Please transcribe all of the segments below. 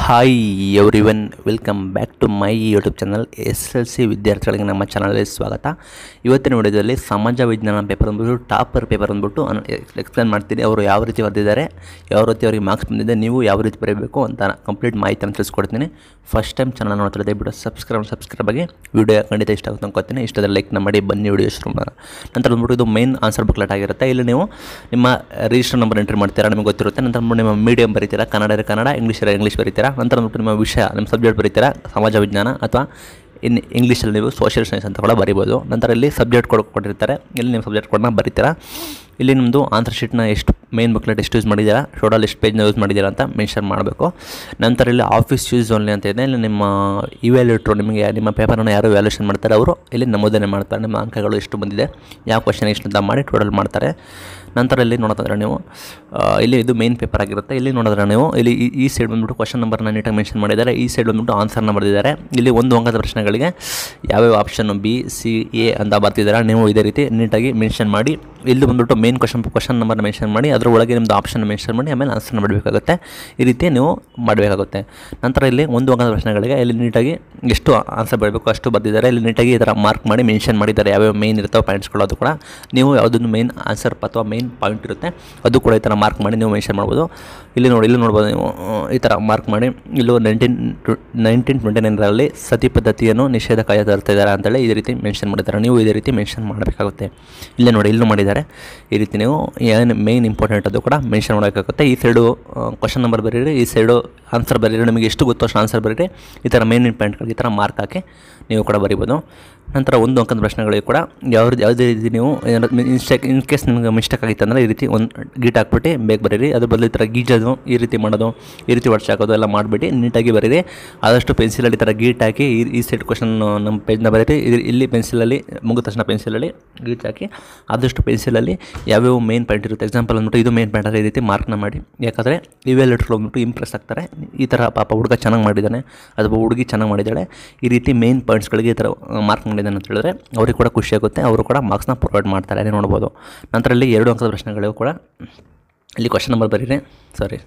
hi everyone welcome back to my YouTube channel S L C ವಿದ್ಯಾರ್ಥಿಗಳಿಗೆ ನಮ್ಮ ಚಾನಲ್ಗೆ ಸ್ವಾಗತ ಇವತ್ತಿನ ವಿಡಿಯೋದಲ್ಲಿ ಸಮಾಜ ವಿಜ್ಞಾನ ಪೇಪರ್ ಅಂದ್ಬಿಟ್ಟು ಟಾಪರ್ ಪೇಪರ್ ಅಂದ್ಬಿಟ್ಟು ಎಕ್ಸ್ಪ್ಲೇನ್ ಮಾಡ್ತೀನಿ ಅವರು ಯಾವ ರೀತಿ ಬರೆದಿದ್ದಾರೆ ಯಾವ ರೀತಿ ಅವರಿಗೆ ಮಾರ್ಕ್ಸ್ ಬಂದಿದೆ ನೀವು ಯಾವ ರೀತಿ ಬರೀಬೇಕು ಅಂತ ಕಂಪ್ಲೀಟ್ ಮಾಹಿತಿಯನ್ನು ತಿಳಿಸ್ಕೊಡ್ತೀನಿ ಫಸ್ಟ್ ಟೈಮ್ ಚಾನಲ್ ನೋಡ್ತಾರೆ ದಯವಿಟ್ಟು ಸಬ್ಸ್ಕ್ರೈಬ್ ಸಬ್ಸ್ಕ್ರೈಬ್ ಆಗಿ ವಿಡಿಯೋ ಖಂಡಿತ ಇಷ್ಟ ಆಗುತ್ತೆ ಅನ್ಕೋತೀನಿ ಇಷ್ಟದಲ್ಲಿ ಲೈಕ್ನ ಮಾಡಿ ಬನ್ನಿ ವಿಡಿಯೋ ಶುರು ಮಾಡೋಣ ನಂತರ ಬಂದ್ಬಿಟ್ಟು ಇದು ಮೈನ್ ಆನ್ಸರ್ ಬುಕ್ಲೆಟ್ ಆಗಿರುತ್ತೆ ಇಲ್ಲಿ ನೀವು ನಿಮ್ಮ ರಿಜಿಸ್ಟರ್ ನಂಬರ್ ಎಂಟ್ರಿ ಮಾಡ್ತೀರಾ ನಿಮಗೆ ಗೊತ್ತಿರುತ್ತೆ ನಂತರ ಬಂದ್ಬಿಟ್ಟು ನಿಮ್ಮ ಮೀಡಿಯಂ ಬರೀತೀರಾ ಕನ್ನಡ ಇರೋ ಕನ್ನಡ ಇಂಗ್ಲೀಷ್ ಇರೋ ಇಂಗ್ಲೀಷ್ ಬರೀತೀರಾ ನಂತರ ಬಂದ್ಬಿಟ್ಟು ನಿಮ್ಮ ವಿಷಯ ನಿಮ್ಮ ಸಬ್ಜೆಕ್ಟ್ ಬರೀತೀರಾ ಸಮಾಜ ವಿಜ್ಞಾನ ಅಥವಾ ಇನ್ ಇಂಗ್ಲೀಷಲ್ಲಿ ನೀವು ಸೋಷಿಯಲ್ ಸೈನ್ಸ್ ಅಂತ ಕೂಡ ಬರಿಬೋದು ನಂತರ ಇಲ್ಲಿ ಸಬ್ಜೆಕ್ಟ್ ಕೊಡ್ ಕೊಟ್ಟಿರ್ತಾರೆ ಇಲ್ಲಿ ನೀವು ಸಬ್ಜೆಕ್ಟ್ ಕೊಡನ್ನ ಬರೀತೀರಾ ಇಲ್ಲಿ ನಿಮ್ಮದು ಆನ್ಸರ್ ಶೀಟ್ನ ಎಷ್ಟು ಮೇನ್ ಬುಕ್ಲೆಟ್ ಎಷ್ಟು ಯೂಸ್ ಮಾಡಿದ್ದೀರಾ ಟೋಟಲ್ ಎಷ್ಟು ಪೇಜ್ನ ಯೂಸ್ ಮಾಡಿದ್ದೀರಾ ಅಂತ ಮೆನ್ಷನ್ ಮಾಡಬೇಕು ನಂತರ ಇಲ್ಲಿ ಆಫೀಸ್ ಯೂಸ್ ಓನ್ಲಿ ಅಂತ ಇದೆ ಇಲ್ಲಿ ನಿಮ್ಮ ಇವ್ಯಾಲ್ಯೂಟ್ರು ನಿಮಗೆ ನಿಮ್ಮ ಪೇಪರನ್ನು ಯಾರು ವ್ಯಾಲ್ಯೂಷನ್ ಮಾಡ್ತಾರೆ ಅವರು ಇಲ್ಲಿ ನಮೂದನೆ ಮಾಡ್ತಾರೆ ನಿಮ್ಮ ಅಂಕಗಳು ಎಷ್ಟು ಬಂದಿದೆ ಯಾವ ಕ್ವಶನ್ ಎಷ್ಟು ಅಂತ ಮಾಡಿ ಟೋಟಲ್ ಮಾಡ್ತಾರೆ ನಂತರ ಇಲ್ಲಿ ನೋಡೋದಾದ್ರೆ ನೀವು ಆ, ಇಲ್ಲಿ ಇದು ಮೇನ್ ಪೇಪರ್ ಆಗಿರುತ್ತೆ ಇಲ್ಲಿ ನೋಡಿದ್ರೆ ನೀವು ಇಲ್ಲಿ ಈ- ಈ ಸೈಡ್ ಬಂದ್ಬಿಟ್ಟು ಕ್ವಶನ್ ನಂಬರ್ನ ನೀಟಾಗಿ ಮೆನ್ಷನ್ ಮಾಡಿದ್ದಾರೆ ಈ ಸೈಡ್ ಬಂದ್ಬಿಟ್ಟು ಆನ್ಸರ್ನ ಬರೆದಿದ್ದಾರೆ ಇಲ್ಲಿ ಒಂದು ಅಂಕದ ಪ್ರಶ್ನೆಗಳಿಗೆ ಯಾವ್ಯಾವ ಆಪ್ಷನ್ ಬಿ ಸಿ ಎ ಅಂತ ಬರ್ತಿದ್ದಾರೆ ನೀವು ಇದೇ ರೀತಿ ನೀಟಾಗಿ ಮೆನ್ಷನ್ ಮಾಡಿ ಇಲ್ಲಿ ಬಂದ್ಬಿಟ್ಟು ಮೇನ್ ಕ್ವಶನ್ ಕ್ವಶನ್ ನಂಬರ್ನ ಮೆನ್ಷನ್ ಮಾಡಿ ಅದರ ಒಳಗೆ ನಿಮ್ಮದು ಆಪ್ಷನ್ ಮೆನ್ಷನ್ ಮಾಡಿ ಆಮೇಲೆ ಆನ್ಸರ್ನ ಮಾಡಬೇಕಾಗುತ್ತೆ ಈ ರೀತಿ ನೀವು ಮಾಡಬೇಕಾಗುತ್ತೆ ನಂತರ ಇಲ್ಲಿ ಒಂದು ಅಂಕದ ಪ್ರಶ್ನೆಗಳಿಗೆ ಇಲ್ಲಿ ನೀಟಾಗಿ ಎಷ್ಟು ಆನ್ಸರ್ ಬರಬೇಕು ಅಷ್ಟು ಬರ್ದಿದ್ದಾರೆ ಇಲ್ಲಿ ನೀಟಾಗಿ ಈ ಥರ ಮಾರ್ಕ್ ಮಾಡಿ ಮೆನ್ಷನ್ ಮಾಡಿದ್ದಾರೆ ಯಾವ್ಯಾವ ಮೇನ್ ಇರ್ತಾವೆ ಪಾಯಿಂಟ್ಸ್ಗಳು ಅದು ಕೂಡ ನೀವು ಯಾವುದನ್ನು ಮೇನ್ ಆನ್ಸರ್ ಅಥವಾ ಮೇನ್ ಪಾಯಿಂಟ್ ಇರುತ್ತೆ ಅದು ಕೂಡ ಈ ಥರ ಮಾರ್ಕ್ ಮಾಡಿ ನೀವು ಮೆನ್ಷನ್ ಮಾಡ್ಬೋದು ಇಲ್ಲಿ ನೋಡಿ ಇಲ್ಲಿ ನೋಡ್ಬೋದು ನೀವು ಆ, ಈ ಥರ ಮಾರ್ಕ್ ಮಾಡಿ ಇಲ್ಲೂ ನೈನ್ಟೀನ್ ನೈನ್ಟೀನ್ ಟ್ವೆಂಟಿ ನೈನರಲ್ಲಿ ಸತಿ ಪದ್ಧತಿಯನ್ನು ನಿಷೇಧ ಕಾಯ್ದೆ ತರ್ತಾ ಇದ್ದಾರೆ ಅಂತೇಳಿ ಇದೇ ರೀತಿ ಮೆನ್ಷನ್ ಮಾಡಿದ್ದಾರೆ ನೀವು ಇದೇ ರೀತಿ ಮೆನ್ಷನ್ ಮಾಡಬೇಕಾಗುತ್ತೆ ಇಲ್ಲೇ ನೋಡಿ ಇಲ್ಲೂ ಮಾಡಿದ್ದಾರೆ ಈ ರೀತಿ ನೀವು ಏನು ಮೇನ್ ಇಂಪಾರ್ಟೆಂಟ್ ಅದು ಕೂಡ ಮೆನ್ಷನ್ ಮಾಡಬೇಕಾಗುತ್ತೆ ಈ ಸೈಡು ಕ್ವಶನ್ ನಂಬರ್ ಬರೀರಿ ಈ ಸೈಡು ಆನ್ಸರ್ ಬರೀರಿ ನಿಮಗೆ ಎಷ್ಟು ಗೊತ್ತೋ ಅಷ್ಟು ಆನ್ಸರ್ ಬರೀರಿ ಈ ಥರ ಮೇನ್ ಪಾಯಿಂಟ್ಗಳಿಗೆ ಈ ಥರ ಮಾರ್ಕ್ ಹಾಕಿ ನೀವು ಕೂಡ ಬರಿಬೋದು ನಂತರ ಒಂದು ಅಂಕದ ಪ್ರಶ್ನೆಗಳಿಗೆ ಕೂಡ ಯಾವ ರೀತಿ ಯಾವುದೇ ರೀತಿ ನೀವು ಏನಾದ್ರು ಮಿಸ್ಟೇಕ್ ಇನ್ ಕೇಸ್ ನಿಮಗೆ ಮಿಸ್ಟೇಕ್ ಆಗಿತ್ತು ಅಂದರೆ ಈ ರೀತಿ ಒಂದು ಗೀಟ್ ಹಾಕ್ಬಿಟ್ಟು ಬೇಗ ಬರೀರಿ ಅದು ಬದಲು ಈ ಥರ ಗೀಜೋದು ಈ ರೀತಿ ಮಾಡೋದು ಈ ರೀತಿ ಹೊಡ್ಸ್ ಹಾಕೋದು ಎಲ್ಲ ಮಾಡಿಬಿಟ್ಟು ನೀಟಾಗಿ ಬರೀರಿ ಆದಷ್ಟು ಪೆನ್ಸಿಲಲ್ಲಿ ಈ ಥರ ಗೀಟ್ ಹಾಕಿ ಈ ಈ ಸೈಡ್ ಕ್ವಶನ್ ನಮ್ಮ ಪೇಜ್ನ ಬರೀರಿ ಇದು ಇಲ್ಲಿ ಪೆನ್ಸಿಲಲ್ಲಿ ಮುಗಿದ ತಕ್ಷಣ ಪೆನ್ಸಿಲಲ್ಲಿ ಗೀಟ್ ಹಾಕಿ ಆದಷ್ಟು ಪೆನ್ಸಿಲಲ್ಲಿ ಯಾವ್ಯಾವ ಮೇನ್ ಪಾಯಿಂಟ್ ಇರುತ್ತೆ ಎಕ್ಸಾಂಪಲ್ ಅಂದ್ಬಿಟ್ಟು ಇದು ಮೇನ್ ಪಾಯಿಂಟ್ ಈ ರೀತಿ ಮಾರ್ಕ್ನ ಮಾಡಿ ಯಾಕಂದರೆ ಇವೆಲ್ಲಟ್ರು ಬಂದ್ಬಿಟ್ಟು ಇಂಪ್ರೆಸ್ ಆಗ್ತಾರೆ ಈ ಥರ ಪಾಪ ಹುಡುಗ ಚೆನ್ನಾಗಿ ಮಾಡಿದ್ದಾನೆ ಅಥವಾ ಹುಡುಗಿ ಚೆನ್ನಾಗಿ ಮಾಡಿದ್ದಾಳೆ ಈ ರೀತಿ ಮೇನ್ ಪಾಯಿಂಟ್ಸ್ಗಳಿಗೆ ಈ ಥರ ಮಾರ್ಕ್ ಮಾಡಿದ್ದಾನೆ ಅಂತ ಹೇಳಿದ್ರೆ ಅವ್ರಿಗೆ ಕೂಡ ಖುಷಿ ಆಗುತ್ತೆ ಅವರು ಕೂಡ ಮಾರ್ಕ್ಸ್ನ ಪ್ರೊವೈಡ್ ಮಾಡ್ತಾರೆ ಅದೇ ನೋಡ್ಬೋದು ನಂತರ ಇಲ್ಲಿ ಎರಡು ಅಂಕದ ಪ್ರಶ್ನೆಗಳಿಗೂ ಕೂಡ ಇಲ್ಲಿ ಕ್ವಶನ್ ನಂಬರ್ ಬರೀರಿ ಸಾರಿ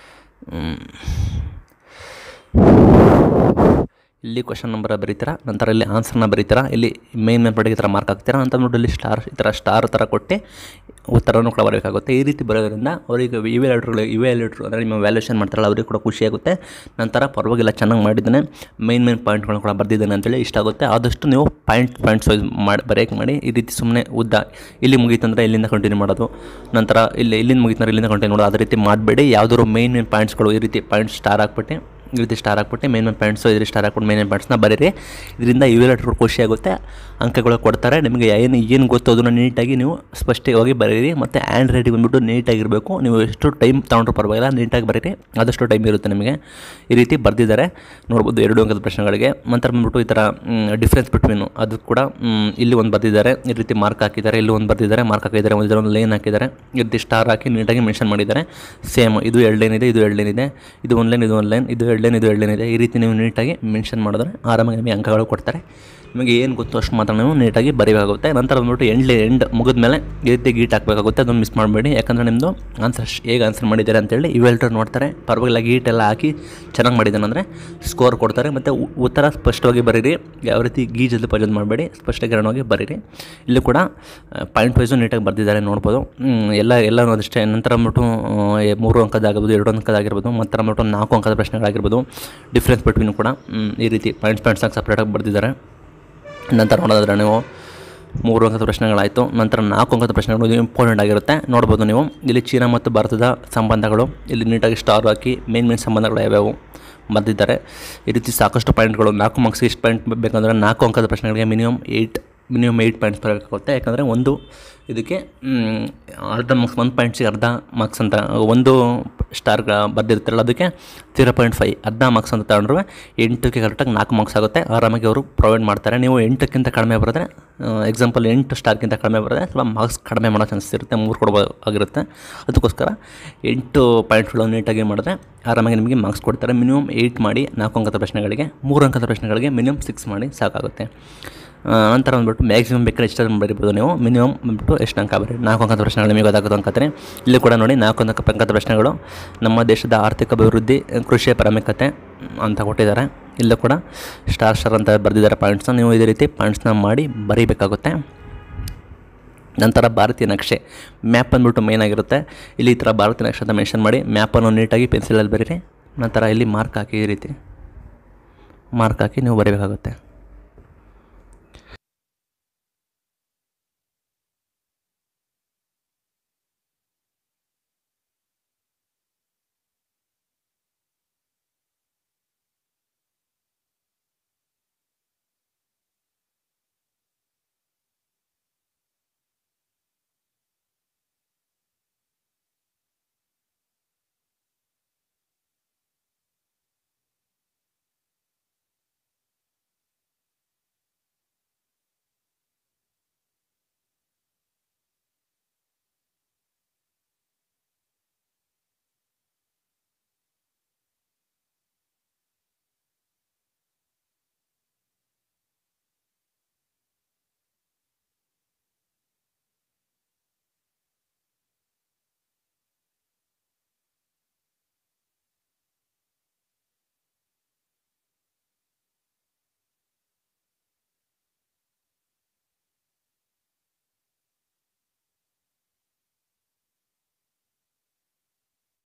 ಇಲ್ಲಿ ಕ್ವಶನ್ ನಂಬರ್ ಬರೀತೀರಾ ನಂತರ ಇಲ್ಲಿ ಆನ್ಸರ್ನ ಬರೀತೀರಾ ಇಲ್ಲಿ ಮೇನ್ ಮೇನ್ ಪಡೆಗೆ ಈ ಥರ ಮಾರ್ಕ್ ಹಾಕ್ತೀರಾ ಅಂತ ಅಂದ್ಬಿಟ್ಟು ಇಲ್ಲಿ ಸ್ಟಾರ್ ಈ ಥರ ಸ್ಟಾರ್ ಥರ ಕೊಟ್ಟು ಉತ್ತರನೂ ಕೂಡ ಬರಬೇಕಾಗುತ್ತೆ ಈ ರೀತಿ ಬರೋದ್ರಿಂದ ಅವರಿಗೆ ಇವೆ ಲೆಟ್ರುಗಳು ಇವೆ ಲೆಟ್ರು ಅಂದರೆ ನಿಮ್ಮ ವ್ಯಾಲ್ಯೂಷನ್ ಮಾಡ್ತಾರಲ್ಲ ಅವ್ರಿಗೆ ಕೂಡ ಖುಷಿಯಾಗುತ್ತೆ ನಂತರ ಪರವಾಗಿಲ್ಲ ಚೆನ್ನಾಗಿ ಮಾಡಿದ್ದಾನೆ ಮೇನ್ ಮೇನ್ ಪಾಯಿಂಟ್ಗಳನ್ನ ಕೂಡ ಬರ್ದಿದ್ದಾನೆ ಅಂತೇಳಿ ಇಷ್ಟ ಆಗುತ್ತೆ ಆದಷ್ಟು ನೀವು ಪಾಯಿಂಟ್ ಪಾಯಿಂಟ್ಸ್ ವೈಸ್ ಮಾಡಿ ಬರೆಯೋಕೆ ಮಾಡಿ ಈ ರೀತಿ ಸುಮ್ಮನೆ ಉದ್ದ ಇಲ್ಲಿ ಮುಗೀತಂದರೆ ಇಲ್ಲಿಂದ ಕಂಟಿನ್ಯೂ ಮಾಡೋದು ನಂತರ ಇಲ್ಲಿ ಇಲ್ಲಿಂದ ಮುಗೀತಂದ್ರೆ ಇಲ್ಲಿಂದ ಕಂಟಿನ್ಯೂ ಮಾಡೋದು ಅದೇ ರೀತಿ ಮಾಡಬೇಡಿ ಯಾವುದಾದ್ರು ಮೇನ್ ಮೇನ್ ಪಾಯಿಂಟ್ಸ್ಗಳು ಈ ರೀತಿ ಪಾಯಿಂಟ್ ಸ್ಟಾರ್ ಹಾಕ್ಬಿಟ್ಟು ಈ ರೀತಿ ಸ್ಟಾರ್ ಹಾಕ್ಬಿಟ್ಟು ಮೇನ್ ಮೇನ್ ಪಾಯಿಂಟ್ಸು ಇದ್ರ ಸ್ಟಾರ್ ಹಾಕ್ಬಿಟ್ಟು ಮೇನ್ ಮೇನ್ ಪಾಯಿಂಟ್ಸ್ನ ಬರೀರಿ ಇದರಿಂದ ಇವೆಲ್ಲಟ್ರು ಖುಷಿ ಆಗುತ್ತೆ ಅಂಕಗಳು ಕೊಡ್ತಾರೆ ನಿಮಗೆ ಏನು ಏನು ಗೊತ್ತು ಅದನ್ನು ನೀಟಾಗಿ ನೀವು ಸ್ಪಷ್ಟವಾಗಿ ಬರೀರಿ ಮತ್ತು ಹ್ಯಾಂಡ್ ರೈಟಿಂಗ್ ಬಂದ್ಬಿಟ್ಟು ನೀಟಾಗಿರಬೇಕು ನೀವು ಎಷ್ಟು ಟೈಮ್ ತೊಗೊಂಡ್ರು ಪರವಾಗಿಲ್ಲ ನೀಟಾಗಿ ಬರೀರಿ ಆದಷ್ಟು ಟೈಮ್ ಇರುತ್ತೆ ನಿಮಗೆ ಈ ರೀತಿ ಬರೆದಿದ್ದಾರೆ ನೋಡ್ಬೋದು ಎರಡು ಅಂಕದ ಪ್ರಶ್ನೆಗಳಿಗೆ ನಂತರ ಬಂದ್ಬಿಟ್ಟು ಈ ಥರ ಡಿಫ್ರೆನ್ಸ್ ಬಿಟ್ವೀನು ಅದು ಕೂಡ ಮ್, ಇಲ್ಲಿ ಒಂದು ಬರೆದಿದ್ದಾರೆ ಈ ರೀತಿ ಮಾರ್ಕ್ ಹಾಕಿದ್ದಾರೆ ಇಲ್ಲಿ ಒಂದು ಬರೆದಿದ್ದಾರೆ ಮಾರ್ಕ್ ಹಾಕಿದ್ದಾರೆ ಒಂದು ಒಂದು ಲೈನ್ ಹಾಕಿದ್ದಾರೆ ಈ ರೀತಿ ಸ್ಟಾರ್ ಹಾಕಿ ನೀಟಾಗಿ ಮೆನ್ಷನ್ ಮಾಡಿದ್ದಾರೆ ಸೇಮ್ ಇದು ಎರಡು ಲೈನ್ ಇದೆ ಇದು ಎರಡು ಲೈನ್ ಇದೆ ಇದು ಒಂದು ಲೈನ್ ಇದು ಒಂದು ಲೈನ್ ಇದು ಎರಡು ಲೈನ್ ಇದು ಎರಡು ಲೈನ್ ಇದೆ ಈ ರೀತಿ ನೀವು ನೀಟಾಗಿ ಮೆನ್ಷನ್ ಮಾಡಿದ್ರೆ ಆರಾಮಾಗಿ ನಿಮಗೆ ಅಂಕಗಳು ಕೊಡ್ತಾರೆ ನಿಮಗೆ ಏನು ಗೊತ್ತು ಅಷ್ಟು ಮಾತ್ರ ನೀವು ನೀಟಾಗಿ ಬರೀಬೇಕಾಗುತ್ತೆ ನಂತರ ಬಂದ್ಬಿಟ್ಟು ಎಂಡ್ ಎಂಡ್ ಮುಗಿದ ಮೇಲೆ ಈ ರೀತಿ ಗೀಟ್ ಹಾಕಬೇಕಾಗುತ್ತೆ ಅದನ್ನು ಮಿಸ್ ಮಾಡಬೇಡಿ ಯಾಕಂದರೆ ನಿಮ್ಮದು ಆನ್ಸರ್ ಹೇಗೆ ಆನ್ಸರ್ ಮಾಡಿದ್ದಾರೆ ಅಂತೇಳಿ ಇವೆಲ್ಟರ್ ನೋಡ್ತಾರೆ ಪರವಾಗಿಲ್ಲ ಗೀಟ್ ಎಲ್ಲ ಹಾಕಿ ಚೆನ್ನಾಗಿ ಮಾಡಿದ್ದಾನೆ ಅಂದರೆ ಸ್ಕೋರ್ ಕೊಡ್ತಾರೆ ಮತ್ತು ಉ- ಉತ್ತರ ಸ್ಪಷ್ಟವಾಗಿ ಬರೀರಿ ಯಾವ ರೀತಿ ಗೀಜಲ್ಲಿ ಪಜಲ್ ಮಾಡಬೇಡಿ ಸ್ಪಷ್ಟೀಕರಣವಾಗಿ ಬರೀರಿ ಇಲ್ಲಿ ಕೂಡ ಪಾಯಿಂಟ್ ವೈಸು ನೀಟಾಗಿ ಬರೆದಿದ್ದಾರೆ ನೋಡ್ಬೋದು ಹ್ಮ್, ಎಲ್ಲ ಎಲ್ಲ ಅಷ್ಟೇ ನಂತರ ಬಂದ್ಬಿಟ್ಟು ಆ, ಎ- ಮೂರು ಅಂಕದಾಗಿರ್ಬೋದು ಎರಡು ಅಂಕದಾಗಿರ್ಬೋದು ಮತ್ತು ಬಂದ್ಬಿಟ್ಟು ನಾಲ್ಕು ಅಂಕದ ಪ್ರಶ್ನೆಗಳಾಗಿರ್ಬೋದು ಡಿಫ್ರೆನ್ಸ್ ಬಿಟ್ವೀನ್ ಕೂಡ ಹ್ಮ್, ಈ ರೀತಿ ಪಾಯಿಂಟ್ಸ್ ಪಾಯಿಂಟ್ಸಾಗಿ ಸಪ್ರೇಟಾಗಿ ಬರೆದಿದ್ದಾರೆ ನಂತರ ನೋಡೋದಾದ್ರೆ ನೀವು ಮೂರು ಅಂಕದ ಪ್ರಶ್ನೆಗಳಾಯಿತು ನಂತರ ನಾಲ್ಕು ಅಂಕದ ಪ್ರಶ್ನೆಗಳು ಇದು ಇಂಪಾರ್ಟೆಂಟ್ ಆಗಿರುತ್ತೆ ನೋಡ್ಬೋದು ನೀವು ಇಲ್ಲಿ ಚೀನಾ ಮತ್ತು ಭಾರತದ ಸಂಬಂಧಗಳು ಇಲ್ಲಿ ನೀಟಾಗಿ ಸ್ಟಾರ್ ಹಾಕಿ ಮೇನ್ ಮೇನ್ ಸಂಬಂಧಗಳು ಯಾವ್ಯಾವು ಬರೆದಿದ್ದಾರೆ ಈ ರೀತಿ ಸಾಕಷ್ಟು ಪಾಯಿಂಟ್ಗಳು ನಾಲ್ಕು ಮಾರ್ಕ್ಸ್ಗೆ ಇಷ್ಟು ಪಾಯಿಂಟ್ ಬೇಕಂದರೆ ನಾಲ್ಕು ಅಂಕದ ಪ್ರಶ್ನೆಗಳಿಗೆ minimum eight minimum eight points ಬರಬೇಕಾಗುತ್ತೆ ಯಾಕಂದರೆ ಒಂದು ಇದಕ್ಕೆ ಮ್, ಅರ್ಧ ಮಾರ್ಕ್ಸ್ ಒಂದು ಪಾಯಿಂಟ್ಸಿಗೆ ಅರ್ಧ ಮಾರ್ಕ್ಸ್ ಅಂತ ಒಂದು ಸ್ಟಾರ್ ಬರೆದಿರ್ತಾರಲ್ಲ ಅದಕ್ಕೆ ಝೀರೋ ಪಾಯಿಂಟ್ ಫೈವ್ ಅರ್ಧ ಮಾರ್ಕ್ಸ್ ಅಂತ ತಗೊಂಡ್ರೆ ಎಂಟಕ್ಕೆ ಕರೆಕ್ಟಾಗಿ ನಾಲ್ಕು ಮಾರ್ಕ್ಸ್ ಆಗುತ್ತೆ ಆರಾಮಾಗಿ ಅವರು ಪ್ರೊವೈಡ್ ಮಾಡ್ತಾರೆ ನೀವು ಎಂಟಕ್ಕಿಂತ ಕಡಿಮೆ ಬರೆದ್ರೆ ಎಕ್ಸಾಂಪಲ್ ಎಂಟು ಸ್ಟಾರ್ಗಿಂತ ಕಡಿಮೆ ಬರೆದ್ರೆ ಸ್ವಲ್ಪ ಮಾರ್ಕ್ಸ್ ಕಡಿಮೆ ಮಾಡೋ ಚಾನ್ಸಸ್ ಇರುತ್ತೆ ಮೂರು ಕೊಡಬೇಕಾಗಿರುತ್ತೆ ಅದಕ್ಕೋಸ್ಕರ ಎಂಟು ಪಾಯಿಂಟ್ಗಳು ನೀಟಾಗಿ ಮಾಡಿದ್ರೆ ಆರಾಮಾಗಿ ನಿಮಗೆ ಮಾರ್ಕ್ಸ್ ಕೊಡ್ತಾರೆ ಮಿನಿಮಮ್ ಏಯ್ಟ್ ಮಾಡಿ ನಾಲ್ಕು ಅಂಕದ ಪ್ರಶ್ನೆಗಳಿಗೆ ಮೂರು ಅಂಕದ ಪ್ರಶ್ನೆಗಳಿಗೆ ಮಿನಿಮಮ್ ಸಿಕ್ಸ್ ಮಾಡಿ ಸಾಕಾಗುತ್ತೆ ಆ, ನಂತರ ಬಂದ್ಬಿಟ್ಟು ಮ್ಯಾಕ್ಸಿಮಮ್ ಬೇಕಾದ್ರೆ ಎಷ್ಟು ಬರಿಬೋದು ನೀವು ಮಿನಿಮಮ್ ಬಂದ್ಬಿಟ್ಟು ಎಷ್ಟು ಅಂಕ ಬರೀ ನಾಲ್ಕು ಅಂಕದ ಪ್ರಶ್ನೆಗಳು ನಿಮಗೆ ಗೊತ್ತಾಗುತ್ತೆ ಅನ್ಕೋತೀನಿ ಇಲ್ಲಿ ಕೂಡ ನೋಡಿ ನಾಲ್ಕು ಅಂಕ ಅಂಕದ ಪ್ರಶ್ನೆಗಳು ನಮ್ಮ ದೇಶದ ಆರ್ಥಿಕ ಅಭಿವೃದ್ಧಿ ಕೃಷಿಯ ಪ್ರಾಮುಖ್ಯತೆ ಅಂತ ಕೊಟ್ಟಿದ್ದಾರೆ ಇಲ್ಲೂ ಕೂಡ ಸ್ಟಾರ್ ಸ್ಟಾರ್ ಅಂತ ಬರೆದಿದ್ದಾರೆ ಪಾಯಿಂಟ್ಸ್ನ ನೀವು ಇದೇ ರೀತಿ ಪಾಯಿಂಟ್ಸ್ನ ಮಾಡಿ ಬರೀಬೇಕಾಗುತ್ತೆ ನಂತರ ಭಾರತೀಯ ನಕ್ಷೆ ಮ್ಯಾಪ್ ಅಂದ್ಬಿಟ್ಟು ಮೇನ್ ಆಗಿರುತ್ತೆ ಇಲ್ಲಿ ಈ ಥರ ಭಾರತೀಯ ನಕ್ಷೆ ಅಂತ ಮೆನ್ಷನ್ ಮಾಡಿ ಮ್ಯಾಪನ್ನು ನೀಟಾಗಿ ಪೆನ್ಸಿಲಲ್ಲಿ ಬರೀರಿ ನಂತರ ಇಲ್ಲಿ ಮಾರ್ಕ್ ಹಾಕಿ ಈ ರೀತಿ ಮಾರ್ಕ್ ಹಾಕಿ ನೀವು ಬರೀಬೇಕಾಗುತ್ತೆ